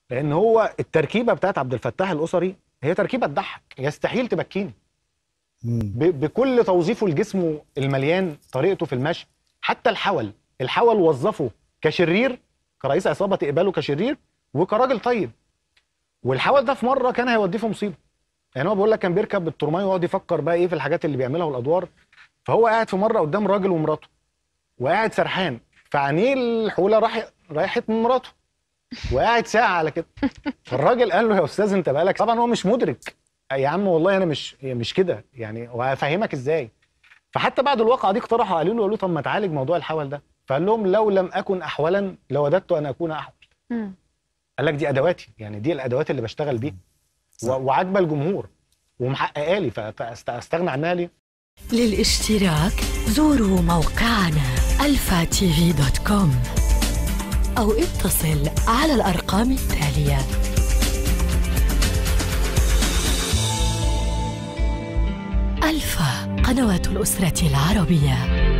لان هو التركيبه بتاعت عبد الفتاح الاسري هي تركيبه تضحك يستحيل تبكيني مم. ب- بكل توظيفه لجسمه المليان طريقته في المشي حتى الحول الحول وظفه كشرير كرئيس عصابه تقبله كشرير وكراجل طيب والحول ده في مره كان هيوديه في مصيبه يعني هو بيقول لك كان بيركب الترماي ويقعد يفكر بقى ايه في الحاجات اللي بيعملها والادوار فهو قاعد في مره قدام راجل ومراته وقاعد سرحان فعينيه الحوله راح رايحت من مراته وقاعد ساعه على كده فالراجل قال له يا استاذ انت بقالك طبعا هو مش مدرك يا عم والله انا مش مش كده يعني وهفهمك ازاي فحتى بعد الواقعه دي اقترحوا قالوا له قالوا له طب ما تعالج موضوع الحول ده فقال لهم لو لم اكن احولا لوددت ان اكون احول مم. قال لك دي ادواتي يعني دي الادوات اللي بشتغل بيها و- وعاجبه الجمهور ومحققه لي فاستغنى عنها ليه للاشتراك زوروا موقعنا الفا تي في دوت كوم أو اتصل على الأرقام التالية ألفا قنوات الأسرة العربية